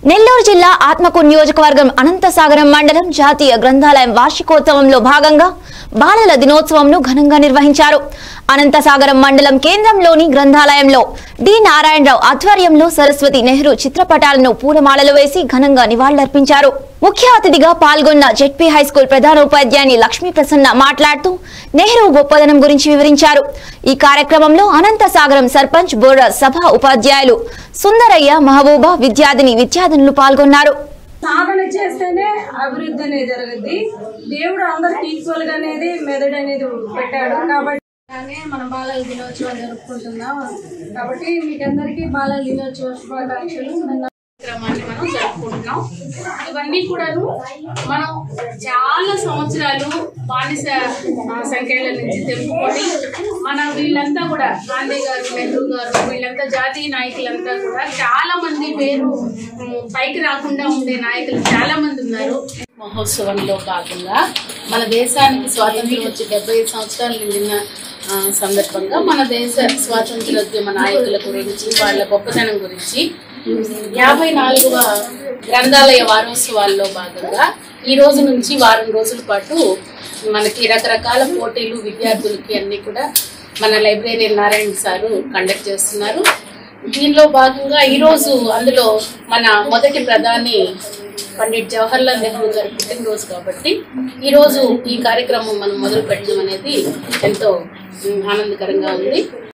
నెల్లూరు జిల్లా ఆత్మకూరు నియోజకవర్గం అనంతసాగరం మండలం జాతీయ గ్రంథాలయం వార్షికోత్సవంలో భాగంగా బాలల దినోత్సవంను ఘనంగా నిర్వహించారు అనంతసాగరం మండలం కేంద్రంలోని గ్రంథాలయంలో డి నారాయణరావు ఆధ్వర్యంలో సరస్వతి నెహ్రూ చిత్రపటాలను పూలమాలలు వేసి ఘనంగా నివాళులర్పించారు ముఖ్య అతిథిగా పాల్గొన్న జెడ్పీ హైస్కూల్ ప్రధానోపాధ్యాయుని లక్ష్మీ ప్రసన్న మాట్లాడుతూ నెహ్రూ గొప్పదనం గురించి వివరించారు ఈ కార్యక్రమంలో అనంతసాగరం సర్పంచ్ బోర్డ సభ ఉపాధ్యాయులు సుందరయ్య మహబూబా విద్యార్థిని విద్యార్థినులు పాల్గొన్నారు సాధన చేస్తేనే అభివృద్ధి అనేది జరుగుద్ది దేవుడు అందరికి ఈక్వల్ గా అనేది మెదడు అనేది పెట్టాడు కాబట్టి అలానే మనం బాలల దినోత్సవం జరుపుకుంటున్నాం కాబట్టి మీకందరికీ బాలల దినోత్సవ శుభాకాంక్షలు నన్ను కార్యక్రమాన్ని మనం జరుపుకుంటున్నాం ఇవన్నీ కూడాను మనం చాలా సంవత్సరాలు బానిస ఆ, సంఖ్యల నుంచి తెంపుకొని మన వీళ్ళంతా కూడా గాంధీ గారు నెహ్రూ గారు వీళ్ళంతా జాతీయ నాయకులంతా కూడా చాలా మంది పేరు ఉమ్, పైకి రాకుండా ఉండే నాయకులు చాలా మంది ఉన్నారు మహోత్సవంలో భాగంగా మన దేశానికి స్వాతంత్రం వచ్చి డెబ్బై ఐదు సంవత్సరాలు నిండిన ఆ, సందర్భంగా మన దేశ స్వాతంత్రోద్యమ నాయకుల గురించి వాళ్ళ గొప్పతనం గురించి యాభై నాలుగవ గ్రంథాలయ వారోత్సవాల్లో భాగంగా ఈ రోజు నుంచి వారం రోజుల పాటు మనకి రకరకాల పోటీలు విద్యార్థులకి అన్ని కూడా మన లైబ్రేరియన్ నారాయణ సారు కండక్ట్ చేస్తున్నారు దీనిలో భాగంగా ఈరోజు అందులో మన మొదటి ప్రధాని పండిట్ జవహర్లాల్ నెహ్రూ గారి పుట్టినరోజు కాబట్టి ఈరోజు ఈ కార్యక్రమం మనం మొదలు పెట్టడం అనేది ఎంతో ఉమ్, ఆనందకరంగా ఉంది